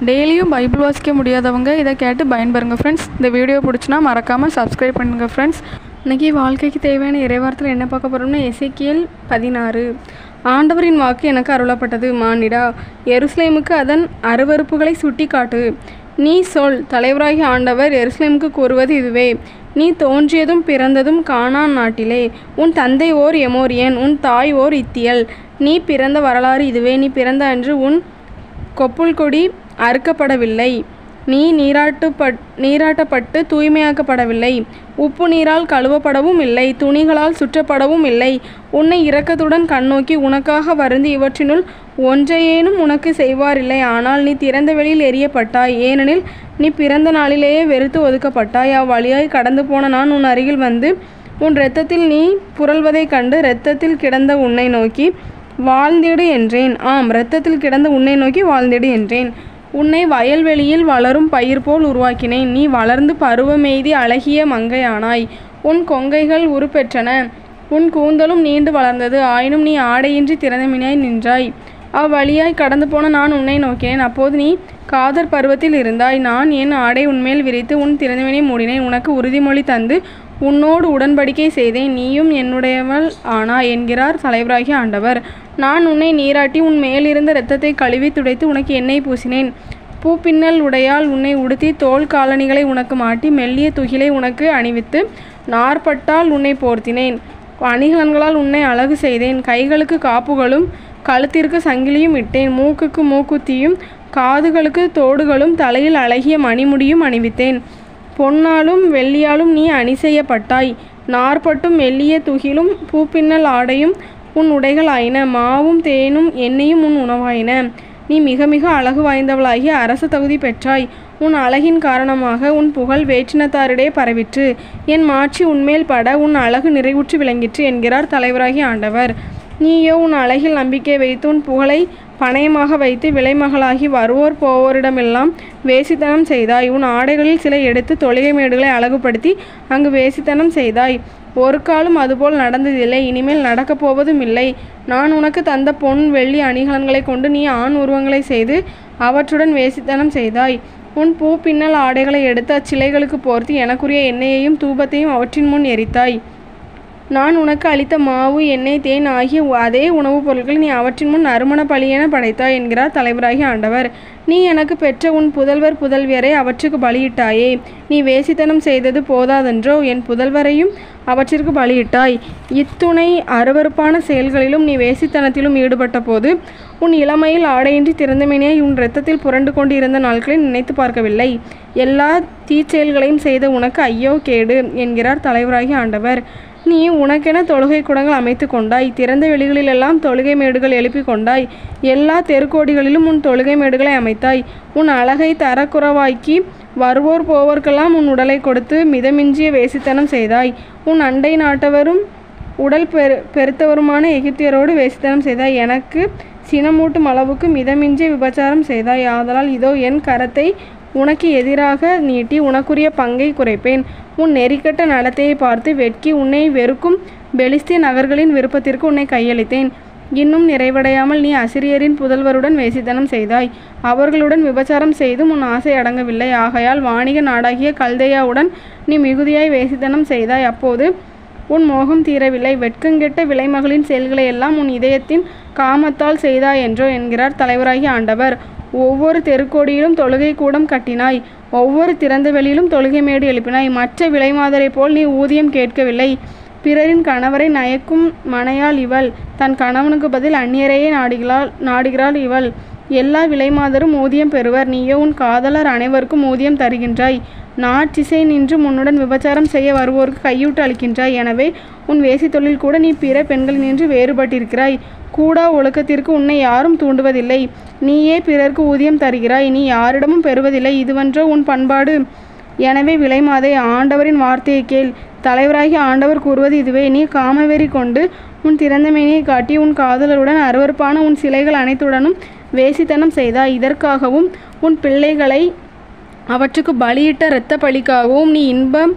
டெய்லியும் பைபிள் வாசிக்க முடியாதவங்க இதை கேட்டு பயன்பெறுங்க ஃப்ரெண்ட்ஸ் இந்த வீடியோ பிடிச்சினா மறக்காமல் சப்ஸ்கிரைப் பண்ணுங்க ஃப்ரெண்ட்ஸ் இன்றைக்கி வாழ்க்கைக்கு தேவையான இறைவாரத்தில் என்ன பார்க்க போகிறோம்னா எசேக்கியேல் பதினாறு ஆண்டவரின் வாக்கு எனக்கு அருளப்பட்டது மானிடா எருசலேமுக்கு அதன் அருவருப்புகளை சுட்டி காட்டு நீ சொல் தலைவராகிய ஆண்டவர் எருசலேமுக்கு கூறுவது இதுவே நீ தோன்றியதும் பிறந்ததும் கானான் நாட்டிலே உன் தந்தை ஓர் எமோரியன் உன் தாய் ஓர் இத்தியல் நீ பிறந்த வரலாறு இதுவே நீ பிறந்த அன்று உன் கொப்புள் கொடி அறுக்கப்படவில்லை நீ நீராட்டுப்பட் நீராட்டப்பட்டு தூய்மையாக்கப்படவில்லை உப்பு நீரால் கழுவப்படவும் இல்லை துணிகளால் சுற்றப்படவும் இல்லை உன்னை இரக்கத்துடன் கண்ணோக்கி உனக்காக வருந்தி இவற்றினுள் ஒன்றையேனும் உனக்கு செய்வாரில்லை ஆனால் நீ திறந்த வெளியில் எரியப்பட்டாய் ஏனெனில் நீ பிறந்த நாளிலேயே வெறுத்து ஒதுக்கப்பட்டாய் அவ்வழியாய் கடந்து போன நான் உன் அருகில் வந்து உன் இரத்தத்தில் நீ புரள்வதைக் கண்டு இரத்தத்தில் கிடந்த உன்னை நோக்கி வாழ்ந்திடு என்றேன் ஆம் இரத்தத்தில் கிடந்த உன்னை நோக்கி வாழ்ந்திடு என்றேன் உன்னை வயல்வெளியில் வளரும் பயிர் போல் உருவாக்கினேன் நீ வளர்ந்து பருவமெய்தி அழகிய மங்கையானாய் உன் கொங்கைகள் உருப்பெற்றன உன் கூந்தலும் நீண்டு வளர்ந்தது ஆயினும் நீ ஆடையின்றி திறந்தமினாய் நின்றாய் அவ்வழியாய் கடந்து போன நான் உன்னை நோக்கினேன் அப்போது நீ காதர் பருவத்தில் இருந்தாய் நான் என் ஆடை உன்மேல் விரித்து உன் திறந்தவினை மூடினேன் உனக்கு உறுதிமொழி தந்து உன்னோடு உடன்படிக்கை செய்தேன் நீயும் என்னுடையவள் ஆனா என்கிறார் தலைவராகிய ஆண்டவர் நான் உன்னை நீராட்டி உன் மேலிருந்த இரத்தத்தை கழுவி துடைத்து உனக்கு எண்ணெய் பூசினேன் பூப்பின்னல் உடையால் உன்னை உடுத்தி தோல் காலணிகளை உனக்கு மாட்டி மெல்லிய துகிலை உனக்கு அணிவித்து நார்பட்டால் உன்னை போர்த்தினேன் அணிகலன்களால் உன்னை அழகு செய்தேன் கைகளுக்கு காப்புகளும் கழுத்திற்கு சங்கிலியும் இட்டேன் மூக்குக்கு மூக்குத்தியும் காதுகளுக்கு தோடுகளும் தலையில் அழகிய மணிமுடியும் அணிவித்தேன் பொன்னாலும் வெள்ளியாலும் நீ அணி செய்யப்பட்டாய் நார்பட்டும் மெல்லிய துகிலும் பூப்பின்னல் ஆடையும் உன் உடைகள் ஆயின மாவும் தேனும் எண்ணெயும் உன் உணவாயின நீ மிக மிக அழகு வாய்ந்தவளாகி அரச தகுதி பெற்றாய் உன் அழகின் காரணமாக உன் புகழ் வேற்றினத்தாரிடையே பரவிற்று என் மாட்சி உன்மேல் பட உன் அழகு நிறைவுற்று விளங்கிற்று என்கிறார் தலைவராகிய ஆண்டவர் நீயோ உன் அழகில் நம்பிக்கை வைத்து உன் புகழை பணயமாக வைத்து விலைமகளாகி வருவோர் போவோரிடமெல்லாம் வேசித்தனம் செய்தாய் உன் ஆடைகளில் சில எடுத்து தொழுகை மேடுகளை அழகுபடுத்தி அங்கு வேசித்தனம் செய்தாய் ஒரு காலம் அதுபோல் நடந்ததில்லை இனிமேல் நடக்கப் போவதும் இல்லை நான் உனக்கு தந்த பொன் வெள்ளி அணிகலன்களை கொண்டு நீ ஆண் உருவங்களை செய்து அவற்றுடன் வேசித்தனம் செய்தாய் உன் பூ பின்னல் ஆடைகளை எடுத்து அச்சிலைகளுக்கு போர்த்தி எனக்குரிய எண்ணெயையும் தூபத்தையும் அவற்றின் முன் எரித்தாய் நான் உனக்கு அளித்த மாவு எண்ணெய் தேன் ஆகிய அதே உணவுப் பொருட்களை நீ அவற்றின் முன் நறுமண பலியென படைத்தாய் என்கிறார் தலைவராகிய ஆண்டவர் நீ எனக்கு பெற்ற உன் புதல்வர் புதல்வியரை அவற்றுக்கு பலியிட்டாயே நீ வேசித்தனம் செய்தது போதாதென்றோ என் புதல்வரையும் அவற்றிற்கு பலியிட்டாய் இத்துணை அருவறுப்பான செயல்களிலும் நீ வேசித்தனத்திலும் ஈடுபட்ட போது உன் இளமையில் ஆடையின்றி திறந்தமேனியாய் உன் இரத்தத்தில் புரண்டு கொண்டு இருந்த நாட்களை நினைத்து பார்க்கவில்லை எல்லா தீச்செயல்களையும் செய்த உனக்கு ஐயோ கேடு என்கிறார் தலைவராகிய ஆண்டவர் நீ உனக்கென தொழுகை கூடங்கள் அமைத்து கொண்டாய் திறந்த வெளிகளிலெல்லாம் தொழுகை மேடுகள் எழுப்பி கொண்டாய் எல்லா தெருக்கோடிகளிலும் உன் தொழுகை மேடுகளை அமைத்தாய் உன் அழகை தரக்குறவாக்கி வருவோர் போவோர்க்கெல்லாம் உன் உடலை கொடுத்து மிதமிஞ்சிய வேசித்தனம் செய்தாய் உன் அண்டை நாட்டவரும் உடல் பெரு பெருத்தவருமான எகிப்தியரோடு வேசித்தனம் செய்தாய் எனக்கு சினமூட்டும் அளவுக்கு மிதமிஞ்சிய விபச்சாரம் செய்தாய் ஆதலால் இதோ என் கரத்தை உனக்கு எதிராக நீட்டி உனக்குரிய பங்கை குறைப்பேன் உன் நெறிக்கட்ட நடத்தையை பார்த்து வெட்கி உன்னை வெறுக்கும் பெலிஸ்திய நகர்களின் விருப்பத்திற்கு உன்னை கையளித்தேன் இன்னும் நிறைவடையாமல் நீ அசிரியரின் புதல்வருடன் வேசித்தனம் செய்தாய் அவர்களுடன் விபச்சாரம் செய்தும் உன் ஆசை அடங்கவில்லை ஆகையால் வாணிக நாடாகிய கல்தையாவுடன் நீ மிகுதியாய் வேசித்தனம் செய்தாய் அப்போது உன் மோகம் தீரவில்லை வெட்கங்கெட்ட விலைமகளின் செயல்களை எல்லாம் உன் இதயத்தின் காமத்தால் செய்தாய் என்றோ என்கிறார் தலைவராகிய ஆண்டவர் ஒவ்வொரு தெருக்கோடியிலும் தொழுகை கூடம் கட்டினாய் ஒவ்வொரு திறந்த வெளியிலும் தொழுகை மேடு எழுப்பினாய் மற்ற விலைமாதரை போல் நீ ஊதியம் கேட்கவில்லை பிறரின் கணவரை நயக்கும் மனையாள் இவள் தன் கணவனுக்கு பதில் அந்நியரையே நாடுகிறாள் நாடுகிறாள் இவள் எல்லா விலைமாதரும் ஊதியம் பெறுவர் நீயோ உன் காதலர் அனைவருக்கும் ஊதியம் தருகின்றாய் நாற்றிசை நின்று உன்னுடன் விபச்சாரம் செய்ய வருவோருக்கு கையூட்டு அளிக்கின்றாய் எனவே உன் வேசி தொழில் கூட நீ பிற பெண்கள் நின்று வேறுபட்டிருக்கிறாய் கூடா ஒழுக்கத்திற்கு உன்னை யாரும் தூண்டுவதில்லை நீயே பிறர்க்கு ஊதியம் தருகிறாய் நீ யாரிடமும் பெறுவதில்லை இதுவன்றோ உன் பண்பாடு எனவே விலைமாதை ஆண்டவரின் வார்த்தையை கேள் தலைவராகி ஆண்டவர் கூறுவது இதுவே நீ காமவெறி கொண்டு உன் திறந்த மேனியை காட்டி உன் காதலருடன் அருவறுப்பான உன் சிலைகள் அனைத்துடனும் வேசித்தனம் செய்தாய் இதற்காகவும் உன் பிள்ளைகளை அவற்றுக்கு பலியிட்ட இரத்த பலிக்காகவும் நீ இன்பம்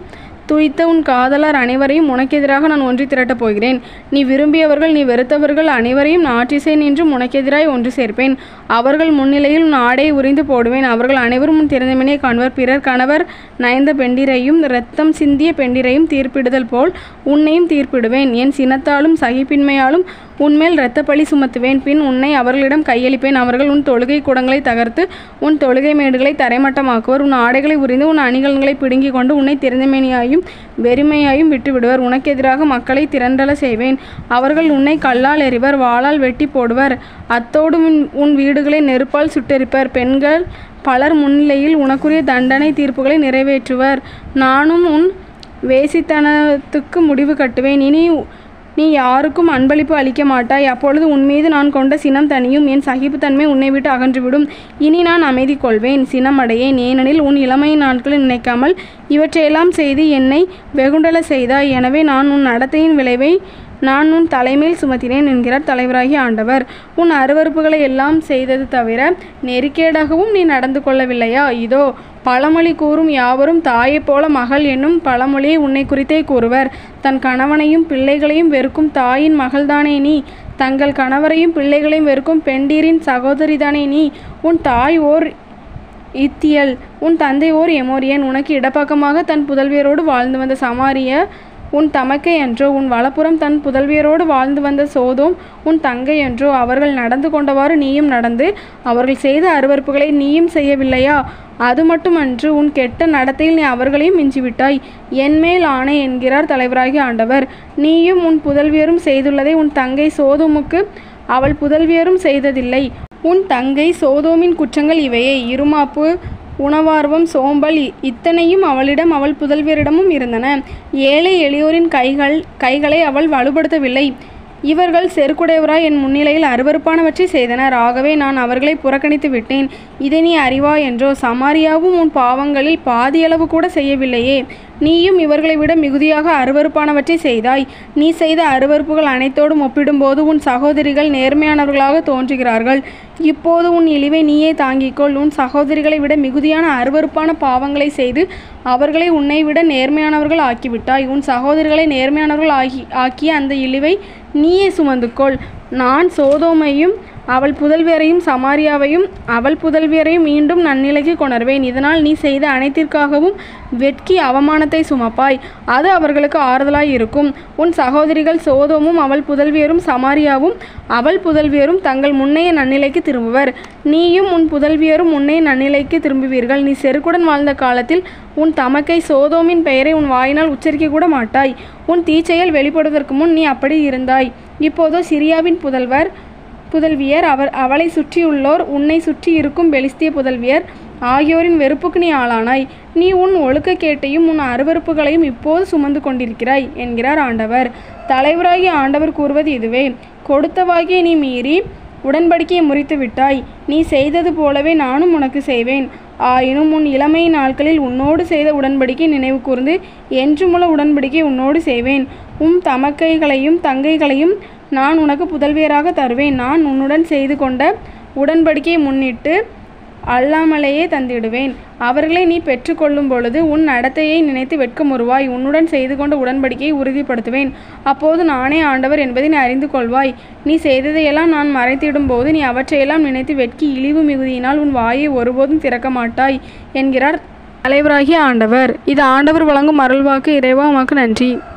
துய்த்த உன் காதலர் அனைவரையும் உனக்கெதிராக நான் ஒன்றி திரட்டப் போகிறேன் நீ விரும்பியவர்கள் நீ வெறுத்தவர்கள் அனைவரையும் நாற்றிசை நின்றும் உனக்கெதிராய் ஒன்று சேர்ப்பேன் அவர்கள் முன்னிலையில் உன் ஆடையை உரிந்து போடுவேன் அவர்கள் அனைவரும் உன் திறந்தமினை காண்பர் பிறர் கணவர் நயந்த பெண்டிரையும் இரத்தம் சிந்திய பெண்டிரையும் தீர்ப்பிடுதல் போல் உன்னையும் தீர்ப்பிடுவேன் என் சினத்தாலும் சகிப்பின்மையாலும் உன்மேல் இரத்த பழி சுமத்துவேன் பின் உன்னை அவர்களிடம் கையளிப்பேன் அவர்கள் உன் தொழுகை கூடங்களை தகர்த்து உன் தொழுகை மேடுகளை தரைமட்டமாக்குவர் உன் ஆடைகளை உரிந்து உன் அணிகலன்களை பிடுங்கிக் கொண்டு உன்னை திறந்தமேனியாயும் வெறுமையாயும் விட்டுவிடுவர் உனக்கு எதிராக மக்களை திரண்டல செய்வேன் அவர்கள் உன்னை கல்லால் எறிவர் வாளால் வெட்டி போடுவர் அத்தோடு உன் உன் வீடுகளை நெருப்பால் சுட்டெரிப்பர் பெண்கள் பலர் முன்னிலையில் உனக்குரிய தண்டனை தீர்ப்புகளை நிறைவேற்றுவர் நானும் உன் வேசித்தனத்துக்கு முடிவு கட்டுவேன் இனி நீ யாருக்கும் அன்பளிப்பு அளிக்க மாட்டாய் அப்பொழுது உன் மீது நான் கொண்ட சினம் தனியும் என் சகிப்புத்தன்மை உன்னை விட்டு அகன்றுவிடும் இனி நான் அமைதி கொள்வேன் சினமடையேன் ஏனெனில் உன் இளமை நாட்களை நினைக்காமல் இவற்றையெல்லாம் செய்து என்னை வெகுண்டல செய்தாய் எனவே நான் உன் நடத்தையின் விளைவை நான் உன் தலைமேல் சுமத்தினேன் என்கிறார் தலைவராகிய ஆண்டவர் உன் அருவருப்புகளை எல்லாம் செய்தது தவிர நெறிக்கேடாகவும் நீ நடந்து கொள்ளவில்லையா இதோ பழமொழி கூறும் யாவரும் தாயைப் போல மகள் என்னும் பழமொழியை உன்னை குறித்தே கூறுவர் தன் கணவனையும் பிள்ளைகளையும் வெறுக்கும் தாயின் மகள்தானே நீ தங்கள் கணவரையும் பிள்ளைகளையும் வெறுக்கும் பெண்டீரின் சகோதரிதானே நீ உன் தாய் ஓர் இத்தியல் உன் தந்தை ஓர் எமோரியன் உனக்கு இடப்பக்கமாக தன் புதல்வியரோடு வாழ்ந்து வந்த சமாரிய உன் தமக்கை என்றோ உன் வலப்புறம் தன் புதல்வியரோடு வாழ்ந்து வந்த சோதோம் உன் தங்கை என்றோ அவர்கள் நடந்து கொண்டவாறு நீயும் நடந்து அவர்கள் செய்த அருவருப்புகளை நீயும் செய்யவில்லையா அது மட்டுமன்று உன் கெட்ட நடத்தையில் நீ அவர்களையும் மிஞ்சிவிட்டாய் என்மேல் ஆணை என்கிறார் தலைவராகிய ஆண்டவர் நீயும் உன் புதல்வியரும் செய்துள்ளதை உன் தங்கை சோதோமுக்கு அவள் புதல்வியரும் செய்ததில்லை உன் தங்கை சோதோமின் குற்றங்கள் இவையே இருமாப்பு உணவார்வம் சோம்பல் இ- இத்தனையும் அவளிடம் அவள் புதல்வியரிடமும் இருந்தன ஏழை எளியோரின் கைகள் கைகளை அவள் வலுப்படுத்தவில்லை இவர்கள் செருக்குடையவராய் என் முன்னிலையில் அருவருப்பானவற்றை செய்தனர் ஆகவே நான் அவர்களை புறக்கணித்து விட்டேன் இதை நீ அறிவாய் என்றோ சமாரியாவும் உன் பாவங்களில் பாதியளவு கூட செய்யவில்லையே நீயும் இவர்களை விட மிகுதியாக அருவருப்பானவற்றை செய்தாய் நீ செய்த அருவருப்புகள் அனைத்தோடும் ஒப்பிடும்போது உன் சகோதரிகள் நேர்மையானவர்களாக தோன்றுகிறார்கள் இப்போது உன் இழிவை நீயே தாங்கிக்கொள் உன் சகோதரிகளை விட மிகுதியான அருவருப்பான பாவங்களை செய்து அவர்களை உன்னை விட நேர்மையானவர்கள் ஆக்கிவிட்டாய் உன் சகோதரிகளை நேர்மையானவர்கள் ஆகி ஆக்கிய அந்த இழிவை நீயே சுமந்து கொள் நான் சோதோமையும் அவள் புதல்வியரையும் சமாரியாவையும் அவள் புதல்வியரையும் மீண்டும் நன்னிலைக்கு கொணர்வேன் இதனால் நீ செய்த அனைத்திற்காகவும் வெட்கி அவமானத்தை சுமப்பாய் அது அவர்களுக்கு ஆறுதலாய் இருக்கும் உன் சகோதரிகள் சோதோமும் அவள் புதல்வியரும் சமாரியாவும் அவள் புதல்வியரும் தங்கள் முன்னைய நன்னிலைக்கு திரும்புவர் நீயும் உன் புதல்வியரும் முன்னைய நன்னிலைக்கு திரும்புவீர்கள் நீ செருக்குடன் வாழ்ந்த காலத்தில் உன் தமக்கை சோதோமின் பெயரை உன் வாயினால் உச்சரிக்க கூட மாட்டாய் உன் தீச்செயல் வெளிப்படுவதற்கு முன் நீ அப்படி இருந்தாய் இப்போதோ சிரியாவின் புதல்வர் புதல்வியர் அவர் அவளை சுற்றியுள்ளோர் உன்னை சுற்றி இருக்கும் பெலிஸ்திய புதல்வியர் ஆகியோரின் வெறுப்புக்கு நீ ஆளானாய் நீ உன் ஒழுக்கக்கேட்டையும் உன் அருவருப்புகளையும் இப்போது சுமந்து கொண்டிருக்கிறாய் என்கிறார் ஆண்டவர் தலைவராகிய ஆண்டவர் கூறுவது இதுவே கொடுத்தவாகிய நீ மீறி உடன்படிக்கையை முறித்து விட்டாய் நீ செய்தது போலவே நானும் உனக்கு செய்வேன் ஆயினும் உன் இளமை நாட்களில் உன்னோடு செய்த உடன்படிக்கை நினைவு கூர்ந்து என்றுமுள்ள உடன்படிக்கை உன்னோடு செய்வேன் உம் தமக்கைகளையும் தங்கைகளையும் நான் உனக்கு புதல்வியராக தருவேன் நான் உன்னுடன் செய்து கொண்ட உடன்படிக்கையை முன்னிட்டு அல்லாமலேயே தந்திடுவேன் அவர்களை நீ பெற்றுக்கொள்ளும் பொழுது உன் நடத்தையை நினைத்து வெட்கமுறுவாய் உன்னுடன் செய்து கொண்ட உடன்படிக்கையை உறுதிப்படுத்துவேன் அப்போது நானே ஆண்டவர் என்பதை நீ அறிந்து கொள்வாய் நீ செய்ததையெல்லாம் நான் மறைத்திடும் போது நீ அவற்றையெல்லாம் நினைத்து வெட்கி இழிவு மிகுதியினால் உன் வாயை ஒருபோதும் திறக்க மாட்டாய் என்கிறார் தலைவராகிய ஆண்டவர் இது ஆண்டவர் வழங்கும் அருள்வாக்கு இறைவா உமக்கு நன்றி